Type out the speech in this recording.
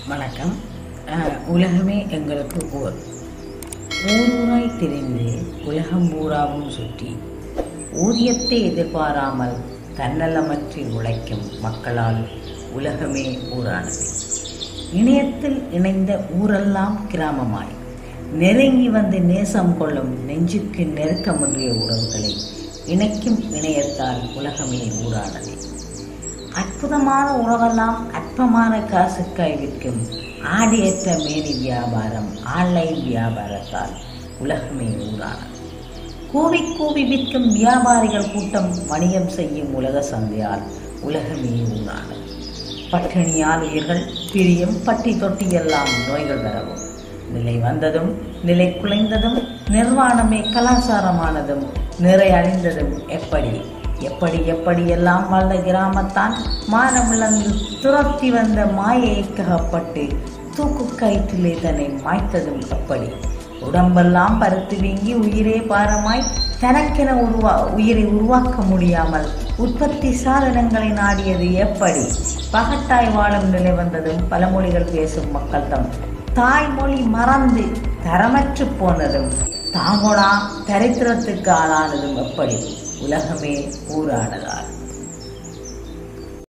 வணக்கம் அஹ், உலகமே எங்களுக்கு ஊர் ஊரூராய் திரிந்து உலகம் பூராவும் சுற்றி ஊதியத்தை எதிர்பாராமல் தன்னலமற்றி உழைக்கும் மக்களால் உலகமே ஊரானது இணையத்தில் இணைந்த ஊரெல்லாம் கிராமமாய் நெருங்கி வந்து நேசம் கொள்ளும் நெஞ்சுக்கு நெருக்கமின்றிய உறவுகளை இணைக்கும் இணையத்தால் உலகமே ஊரானது அற்புதமான உறவெல்லாம் அற்பமான காசுக்காய் விற்கும் ஆடியற்ற மேனி வியாபாரம் ஆன்லைன் வியாபாரத்தால் உலகமே ஊரானது கூவி கூவி விற்கும் வியாபாரிகள் கூட்டம் வணிகம் செய்யும் உலக சந்தையால் உலகமே ஊரானது பட்டினியால் உயிர்கள் பிரியும் பட்டி தொட்டி எல்லாம் நோய்கள் வரவும் நிலை வந்ததும் நிலை குலைந்ததும் நிர்வாணமே கலாச்சாரமானதும் நிறை அழிந்ததும் எப்படி எப்படி எப்படி எல்லாம் வாழ்ந்த கிராமத்தான் மானமிழந்து துரத்தி வந்த மாயைக்ககப்பட்டு தூக்கு கயிற்றிலே தன்னை மாய்த்ததும் எப்படி உடம்பெல்லாம் பருத்து வீங்கி உயிரே பாரமாய் தனக்கென உருவா உயிரை உருவாக்க முடியாமல் உற்பத்தி சாதனங்களை நாடியது எப்படி பகட்டாய் வாழும் நிலை வந்ததும் பழமொழிகள் பேசும் மக்கள் தம் தாய்மொழி மறந்து தரமற்று போனதும் தாங்கொடா தரித்திரத்துக்கு ஆளானதும் எப்படி உலகமே ஊரானதால்